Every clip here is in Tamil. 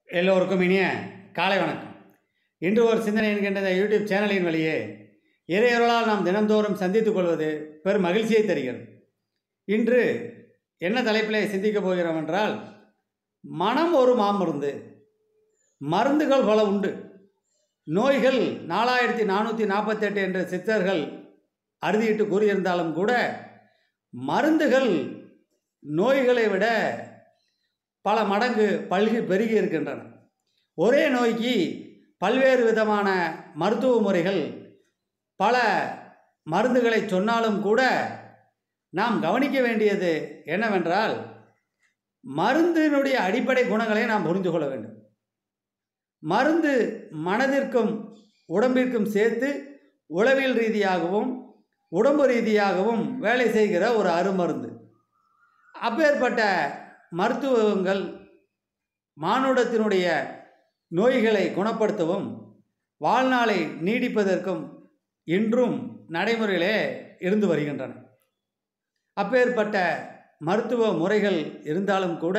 எல்லோருக்கும் இனிய காலை வணக்கம் இன்று ஒரு சிந்தனை என்கின்ற இந்த யூடியூப் சேனலின் வழியே இறையொருளால் நாம் தினந்தோறும் சந்தித்துக் கொள்வது பெரும் மகிழ்ச்சியை தருகிறது இன்று என்ன தலைப்பிலே சிந்திக்கப் போகிறோம் என்றால் மனம் ஒரு மாமருந்து மருந்துகள் பல உண்டு நோய்கள் நாலாயிரத்தி நானூற்றி நாற்பத்தெட்டு என்ற சித்தர்கள் அறுதியிட்டு கூறியிருந்தாலும் கூட மருந்துகள் நோய்களை விட பல மடங்கு பல்கி பெருகி இருக்கின்றன ஒரே நோய்க்கு பல்வேறு விதமான மருத்துவ முறைகள் பல மருந்துகளை சொன்னாலும் கூட நாம் கவனிக்க வேண்டியது என்னவென்றால் மருந்தினுடைய அடிப்படை குணங்களை நாம் புரிந்து கொள்ள வேண்டும் மருந்து மனதிற்கும் உடம்பிற்கும் சேர்த்து உளவியல் ரீதியாகவும் உடம்பு ரீதியாகவும் வேலை செய்கிற ஒரு அருமருந்து அப்பேற்பட்ட மருத்துவங்கள் மானுடத்தினுடைய நோய்களை குணப்படுத்தவும் வாழ்நாளை நீடிப்பதற்கும் இன்றும் நடைமுறையிலே இருந்து வருகின்றன அப்பேற்பட்ட மருத்துவ முறைகள் இருந்தாலும் கூட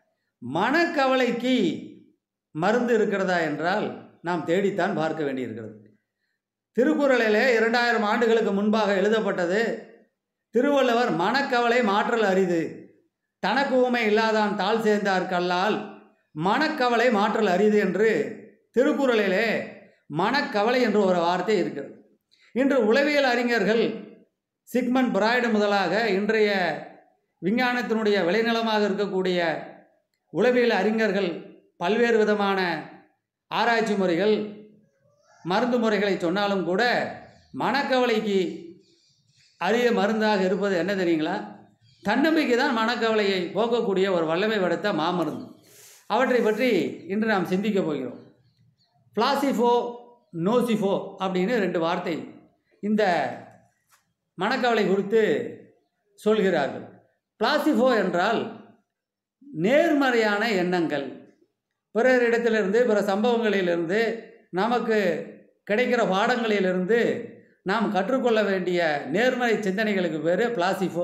மனக்கவலைக்கு மருந்து இருக்கிறதா என்றால் நாம் தேடித்தான் பார்க்க வேண்டியிருக்கிறது திருக்குறளிலே இரண்டாயிரம் ஆண்டுகளுக்கு முன்பாக எழுதப்பட்டது திருவள்ளுவர் மனக்கவலை மாற்றல் அரிது தனக்கு ஊமை இல்லாதான் தாழ் சேர்ந்தார் கல்லால் மனக்கவலை மாற்றல் அரிது என்று திருக்குறளிலே மனக்கவலை என்று ஒரு வார்த்தை இருக்கிறது இன்று உளவியல் அறிஞர்கள் சிக்மன் பிராய்டு முதலாக இன்றைய விஞ்ஞானத்தினுடைய விளைநிலமாக இருக்கக்கூடிய உளவியல் அறிஞர்கள் பல்வேறு விதமான ஆராய்ச்சி முறைகள் மருந்து முறைகளை சொன்னாலும் கூட மனக்கவலைக்கு அரிய மருந்தாக இருப்பது என்ன தெரியுங்களா தன்னம்பிக்கை தான் மனக்கவலையை போக்கக்கூடிய ஒரு வல்லமை படைத்த மாமருந்து அவற்றை பற்றி இன்று நாம் சிந்திக்க போகிறோம் பிளாசிஃபோ நோசிஃபோ அப்படின்னு ரெண்டு வார்த்தை இந்த மனக்கவலை குறித்து சொல்கிறார்கள் பிளாசிஃபோ என்றால் நேர்மறையான எண்ணங்கள் பிறரிடத்திலிருந்து பிற சம்பவங்களிலிருந்து நமக்கு கிடைக்கிற பாடங்களிலிருந்து நாம் கற்றுக்கொள்ள வேண்டிய நேர்மறை சிந்தனைகளுக்கு பேர் பிளாசிஃபோ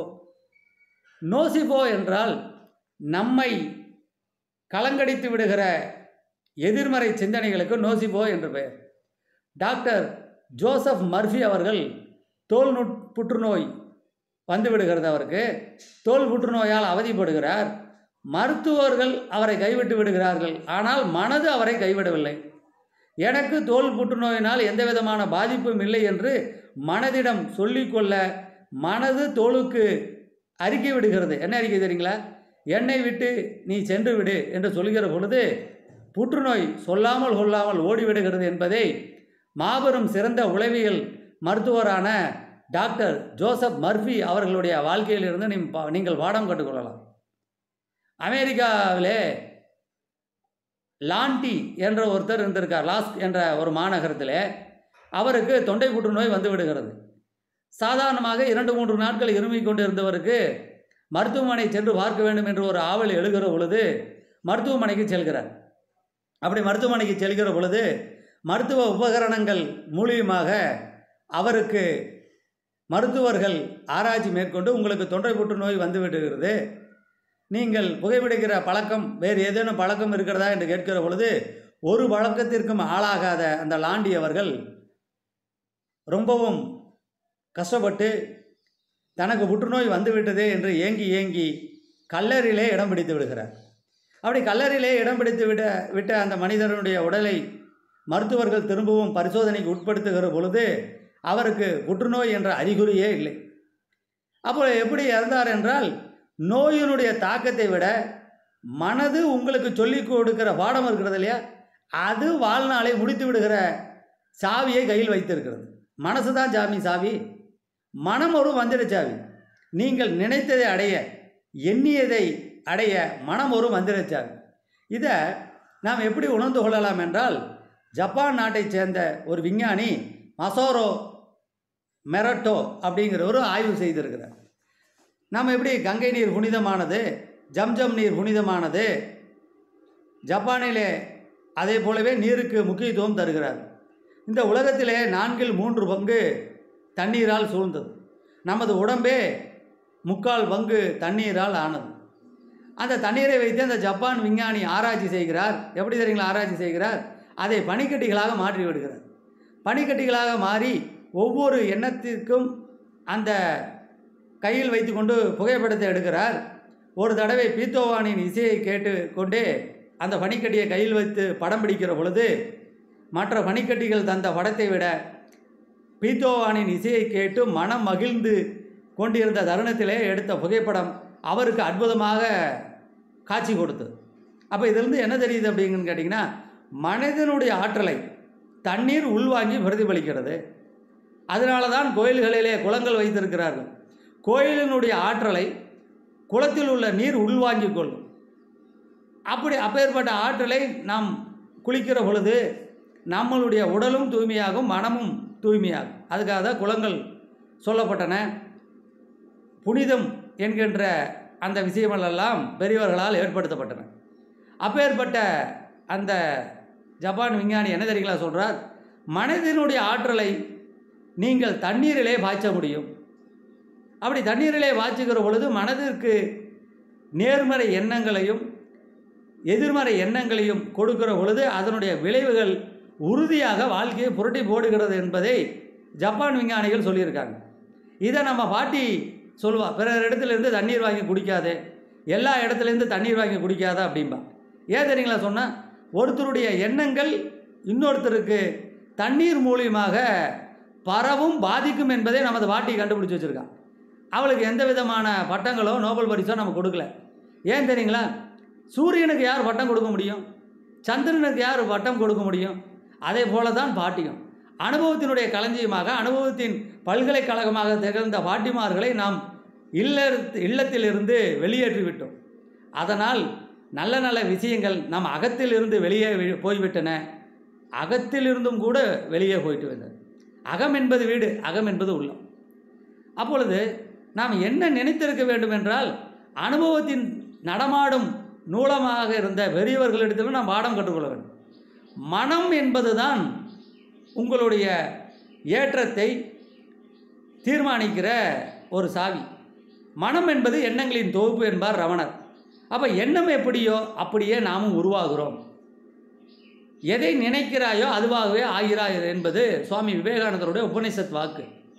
நோசிஃபோ என்றால் நம்மை கலங்கடித்து விடுகிற எதிர்மறை சிந்தனைகளுக்கு நோசிஃபோ என்று பெயர் டாக்டர் ஜோசப் மர்ஃபி அவர்கள் தோல் நுட் புற்றுநோய் வந்து விடுகிறது அவருக்கு தோல் புற்றுநோயால் அவதிப்படுகிறார் மருத்துவர்கள் அவரை கைவிட்டு விடுகிறார்கள் ஆனால் மனது அவரை கைவிடவில்லை எனக்கு தோல் புற்றுநோயினால் எந்த விதமான பாதிப்பும் இல்லை என்று மனதிடம் சொல்லிக்கொள்ள மனது தோலுக்கு அறிக்கை விடுகிறது என்ன அறிக்கை தெரியுங்களா என்னை விட்டு நீ சென்று விடு என்று சொல்கிற பொழுது புற்றுநோய் சொல்லாமல் கொள்ளாமல் ஓடிவிடுகிறது என்பதை மாபெரும் சிறந்த உளவியல் மருத்துவரான டாக்டர் ஜோசப் மர்ஃபி அவர்களுடைய வாழ்க்கையிலிருந்து நீ பா- நீங்கள் பாடம் கற்றுக்கொள்ளலாம் அமெரிக்காவிலே லாண்டி என்ற ஒருத்தர் இருந்திருக்கார் லாஸ்க் என்ற ஒரு மாநகரத்தில் அவருக்கு தொண்டை புற்றுநோய் வந்து விடுகிறது சாதாரணமாக இரண்டு மூன்று நாட்கள் இருமிக் கொண்டு இருந்தவருக்கு மருத்துவமனை சென்று பார்க்க வேண்டும் என்று ஒரு ஆவல் எழுகிற பொழுது மருத்துவமனைக்கு செல்கிறார் அப்படி மருத்துவமனைக்கு செல்கிற பொழுது மருத்துவ உபகரணங்கள் மூலியமாக அவருக்கு மருத்துவர்கள் ஆராய்ச்சி மேற்கொண்டு உங்களுக்கு தொண்டை புற்றுநோய் வந்து விடுகிறது நீங்கள் புகைப்பிடிக்கிற பழக்கம் வேறு ஏதேனும் பழக்கம் இருக்கிறதா என்று கேட்கிற பொழுது ஒரு பழக்கத்திற்கும் ஆளாகாத அந்த லாண்டி அவர்கள் ரொம்பவும் கஷ்டப்பட்டு தனக்கு புற்றுநோய் வந்துவிட்டதே என்று ஏங்கி ஏங்கி கல்லறிலே இடம் பிடித்து விடுகிறார் அப்படி கல்லறிலே இடம் பிடித்து விட விட்ட அந்த மனிதனுடைய உடலை மருத்துவர்கள் திரும்பவும் பரிசோதனைக்கு உட்படுத்துகிற பொழுது அவருக்கு புற்றுநோய் என்ற அறிகுறியே இல்லை அப்போ எப்படி இறந்தார் என்றால் நோயினுடைய தாக்கத்தை விட மனது உங்களுக்கு சொல்லிக் கொடுக்கிற பாடம் இருக்கிறது இல்லையா அது வாழ்நாளை முடித்து விடுகிற சாவியை கையில் வைத்திருக்கிறது மனசு தான் சாமி சாவி மனம் ஒரு மந்திர சாவி நீங்கள் நினைத்ததை அடைய எண்ணியதை அடைய மனம் ஒரு மந்திர சாவி இதை நாம் எப்படி உணர்ந்து கொள்ளலாம் என்றால் ஜப்பான் நாட்டைச் சேர்ந்த ஒரு விஞ்ஞானி மசோரோ மெரட்டோ அப்படிங்கிற ஒரு ஆய்வு செய்திருக்கிறார் நாம் எப்படி கங்கை நீர் புனிதமானது ஜம்ஜம் நீர் புனிதமானது ஜப்பானிலே அதே போலவே நீருக்கு முக்கியத்துவம் தருகிறார் இந்த உலகத்திலே நான்கில் மூன்று பங்கு தண்ணீரால் சூழ்ந்தது நமது உடம்பே முக்கால் பங்கு தண்ணீரால் ஆனது அந்த தண்ணீரை வைத்து அந்த ஜப்பான் விஞ்ஞானி ஆராய்ச்சி செய்கிறார் எப்படி தெரியுங்களா ஆராய்ச்சி செய்கிறார் அதை பனிக்கட்டிகளாக மாற்றி விடுகிறார் பனிக்கட்டிகளாக மாறி ஒவ்வொரு எண்ணத்திற்கும் அந்த கையில் வைத்துக்கொண்டு புகைப்படத்தை எடுக்கிறார் ஒரு தடவை பீத்தோவானின் இசையை கேட்டு கொண்டே அந்த பனிக்கட்டியை கையில் வைத்து படம் பிடிக்கிற பொழுது மற்ற பனிக்கட்டிகள் தந்த படத்தை விட பீத்தோவானின் இசையை கேட்டு மனம் மகிழ்ந்து கொண்டிருந்த தருணத்திலே எடுத்த புகைப்படம் அவருக்கு அற்புதமாக காட்சி கொடுத்தது அப்போ இதிலிருந்து என்ன தெரியுது அப்படிங்கன்னு கேட்டிங்கன்னா மனிதனுடைய ஆற்றலை தண்ணீர் உள்வாங்கி பிரதிபலிக்கிறது அதனால தான் கோயில்களிலே குளங்கள் வைத்திருக்கிறார்கள் கோயிலினுடைய ஆற்றலை குளத்தில் உள்ள நீர் உள்வாங்கிக் கொள்ளும் அப்படி அப்பேற்பட்ட ஆற்றலை நாம் குளிக்கிற பொழுது நம்மளுடைய உடலும் தூய்மையாகும் மனமும் தூய்மையாகும் அதுக்காக தான் குளங்கள் சொல்லப்பட்டன புனிதம் என்கின்ற அந்த விஷயங்களெல்லாம் பெரியவர்களால் ஏற்படுத்தப்பட்டன அப்பேற்பட்ட அந்த ஜப்பான் விஞ்ஞானி என்ன தெரியுங்களா சொல்கிறார் மனதினுடைய ஆற்றலை நீங்கள் தண்ணீரிலே பாய்ச்ச முடியும் அப்படி தண்ணீரிலே பாய்ச்சுகிற பொழுது மனதிற்கு நேர்மறை எண்ணங்களையும் எதிர்மறை எண்ணங்களையும் கொடுக்கிற பொழுது அதனுடைய விளைவுகள் உறுதியாக வாழ்க்கையை புரட்டி போடுகிறது என்பதை ஜப்பான் விஞ்ஞானிகள் சொல்லியிருக்காங்க இதை நம்ம பாட்டி சொல்லுவா பிறர் இடத்துலேருந்து தண்ணீர் வாங்கி குடிக்காதே எல்லா இடத்துலேருந்து தண்ணீர் வாங்கி குடிக்காத அப்படிம்பா ஏன் தெரியுங்களா சொன்னால் ஒருத்தருடைய எண்ணங்கள் இன்னொருத்தருக்கு தண்ணீர் மூலியமாக பரவும் பாதிக்கும் என்பதை நமது பாட்டி கண்டுபிடிச்சி வச்சுருக்கான் அவளுக்கு எந்த விதமான பட்டங்களோ நோபல் பரிசோ நம்ம கொடுக்கல ஏன் தெரியுங்களா சூரியனுக்கு யார் பட்டம் கொடுக்க முடியும் சந்திரனுக்கு யார் பட்டம் கொடுக்க முடியும் அதே போல தான் பாட்டியும் அனுபவத்தினுடைய களஞ்சியமாக அனுபவத்தின் பல்கலைக்கழகமாக திகழ்ந்த பாட்டிமார்களை நாம் இல்ல இல்லத்திலிருந்து வெளியேற்றிவிட்டோம் அதனால் நல்ல நல்ல விஷயங்கள் நம் அகத்திலிருந்து வெளியே வி- போய்விட்டன அகத்திலிருந்தும் கூட வெளியே போயிட்டு வந்தது அகம் என்பது வீடு அகம் என்பது உள்ளம் அப்பொழுது நாம் என்ன நினைத்திருக்க வேண்டும் என்றால் அனுபவத்தின் நடமாடும் நூலமாக இருந்த பெரியவர்களிடத்திலும் நாம் பாடம் கற்றுக்கொள்ள வேண்டும் மனம் என்பதுதான் உங்களுடைய ஏற்றத்தை தீர்மானிக்கிற ஒரு சாவி மனம் என்பது எண்ணங்களின் தொகுப்பு என்பார் ரமணர் அப்போ எண்ணம் எப்படியோ அப்படியே நாமும் உருவாகிறோம் எதை நினைக்கிறாயோ அதுவாகவே ஆகிறாய் என்பது சுவாமி விவேகானந்தருடைய உபனிஷத் வாக்கு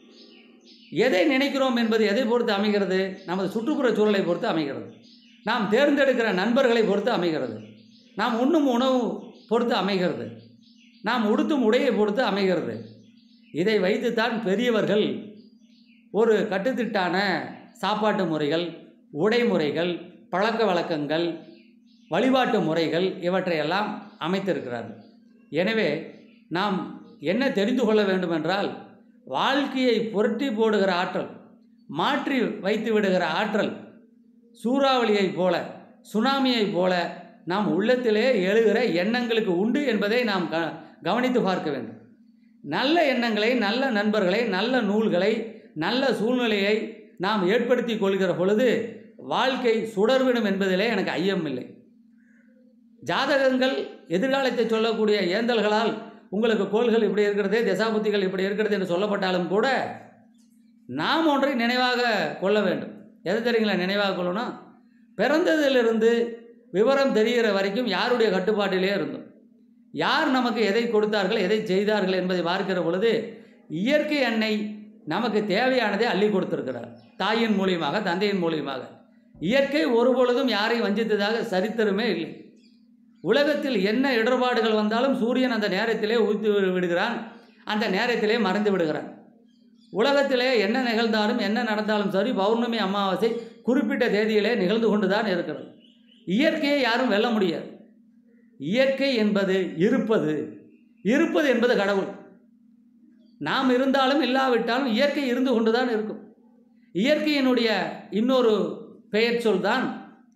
எதை நினைக்கிறோம் என்பது எதை பொறுத்து அமைகிறது நமது சுற்றுப்புற சூழலை பொறுத்து அமைகிறது நாம் தேர்ந்தெடுக்கிற நண்பர்களை பொறுத்து அமைகிறது நாம் உண்ணும் உணவு பொறுத்து அமைகிறது நாம் உடுத்தும் உடையை பொறுத்து அமைகிறது இதை வைத்துத்தான் பெரியவர்கள் ஒரு கட்டுத்திட்டான சாப்பாட்டு முறைகள் உடை முறைகள் பழக்க வழக்கங்கள் வழிபாட்டு முறைகள் இவற்றையெல்லாம் அமைத்திருக்கிறார்கள் எனவே நாம் என்ன தெரிந்து கொள்ள வேண்டுமென்றால் வாழ்க்கையை புரட்டி போடுகிற ஆற்றல் மாற்றி வைத்து விடுகிற ஆற்றல் சூறாவளியைப் போல சுனாமியைப் போல நாம் உள்ளத்திலே எழுகிற எண்ணங்களுக்கு உண்டு என்பதை நாம் க கவனித்து பார்க்க வேண்டும் நல்ல எண்ணங்களை நல்ல நண்பர்களை நல்ல நூல்களை நல்ல சூழ்நிலையை நாம் ஏற்படுத்தி கொள்கிற பொழுது வாழ்க்கை சுடர்விடும் என்பதிலே எனக்கு ஐயம் இல்லை ஜாதகங்கள் எதிர்காலத்தை சொல்லக்கூடிய ஏந்தல்களால் உங்களுக்கு கோள்கள் இப்படி இருக்கிறது திசாபுத்திகள் இப்படி இருக்கிறது என்று சொல்லப்பட்டாலும் கூட நாம் ஒன்றை நினைவாக கொள்ள வேண்டும் எது தெரியுங்களா நினைவாக கொள்ளணும் பிறந்ததிலிருந்து விவரம் தெரிகிற வரைக்கும் யாருடைய கட்டுப்பாட்டிலே இருந்தோம் யார் நமக்கு எதை கொடுத்தார்கள் எதை செய்தார்கள் என்பதை பார்க்கிற பொழுது இயற்கை அன்னை நமக்கு தேவையானதை அள்ளி கொடுத்திருக்கிறார் தாயின் மூலியமாக தந்தையின் மூலியமாக இயற்கை ஒருபொழுதும் யாரையும் வஞ்சித்ததாக சரித்திரமே இல்லை உலகத்தில் என்ன இடர்பாடுகள் வந்தாலும் சூரியன் அந்த நேரத்திலே ஊற்றி விடுகிறான் அந்த நேரத்திலே மறைந்து விடுகிறான் உலகத்திலே என்ன நிகழ்ந்தாலும் என்ன நடந்தாலும் சரி பௌர்ணமி அமாவாசை குறிப்பிட்ட தேதியிலே நிகழ்ந்து கொண்டு தான் இருக்கிறது இயற்கையை யாரும் வெல்ல முடியாது இயற்கை என்பது இருப்பது இருப்பது என்பது கடவுள் நாம் இருந்தாலும் இல்லாவிட்டாலும் இயற்கை இருந்து கொண்டு தான் இருக்கும் இயற்கையினுடைய இன்னொரு பெயர் சொல் தான்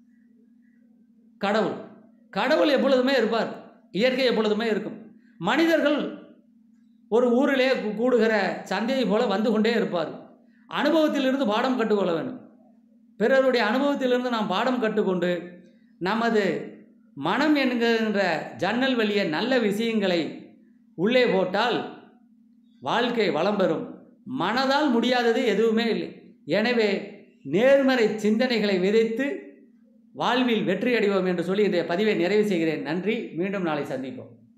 கடவுள் கடவுள் எப்பொழுதுமே இருப்பார் இயற்கை எப்பொழுதுமே இருக்கும் மனிதர்கள் ஒரு ஊரிலே கூ- கூடுகிற சந்தையை போல வந்து கொண்டே இருப்பார் அனுபவத்திலிருந்து பாடம் கற்றுக்கொள்ள வேண்டும் பிறருடைய அனுபவத்திலிருந்து நாம் பாடம் கற்றுக்கொண்டு நமது மனம் என்கின்ற ஜன்னல் வழிய நல்ல விஷயங்களை உள்ளே போட்டால் வாழ்க்கை வளம் பெறும் மனதால் முடியாதது எதுவுமே இல்லை எனவே நேர்மறை சிந்தனைகளை விதைத்து வாழ்வில் வெற்றி அடைவோம் என்று சொல்லி இன்றைய பதிவை நிறைவு செய்கிறேன் நன்றி மீண்டும் நாளை சந்திப்போம்